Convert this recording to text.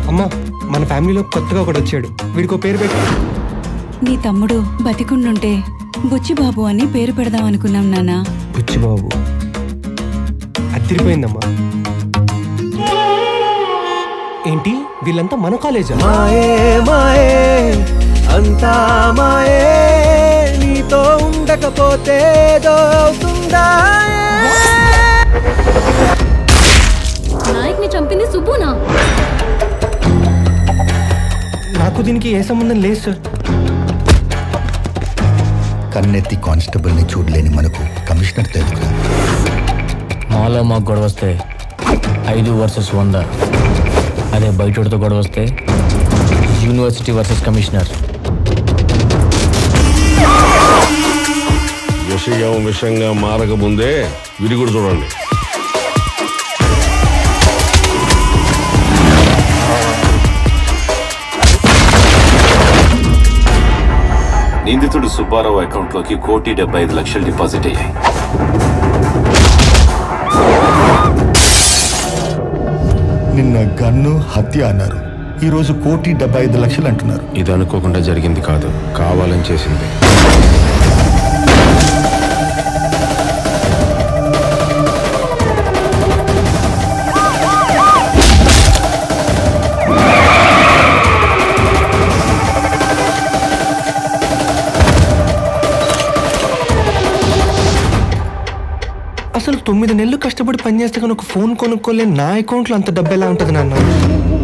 అమ్మా మన ఫ్యామిలీలో కొత్తగా ఒకడు వచ్చాడు వీడికో పేరు పెట్టు నీ తమ్ముడు బతికుండుంటే బుచ్చిబాబు అని పేరు పెడదాం అనుకున్నాం నాన్నా బుచ్చిబాబు అదిరిపోయిందమ్మా ఏంటి వీళ్ళంతా మన కాలేజా మాయే మాయే అంతా మాయే నీతో ఉండకపోతే ఏదో అవుతుందా నాయక్ ని చంపింది సుబ్బునా నాకు దీనికి ఏ సంబంధం లేదు సార్ కన్నెత్తి కానిస్టేబుల్ని చూడలేని మనకు కమిషనర్ తెలుగు మాలో మాకు గొడవ వస్తే ఐదు వర్సెస్ వంద అదే బయటతో గొడవ వస్తే యూనివర్సిటీ వర్సెస్ కమిషనర్ విషయం విషంగా మారకముందే విరుగుడు చూడండి నిందితుడు సుబ్బారావు అకౌంట్లోకి కోటి డెబ్బై ఐదు లక్షలు డిపాజిట్ అయ్యాయి నిన్న గన్ను హత్య అన్నారు ఈరోజు కోటి డెబ్బై ఐదు లక్షలు అంటున్నారు ఇది అనుకోకుండా జరిగింది కాదు కావాలని చేసింది అసలు తొమ్మిది నెలలు కష్టపడి పనిచేస్తే కానీ ఒక ఫోన్ కొనుక్కోలే నా అకౌంట్లో అంత డబ్బు ఎలా ఉంటుంది నాన్న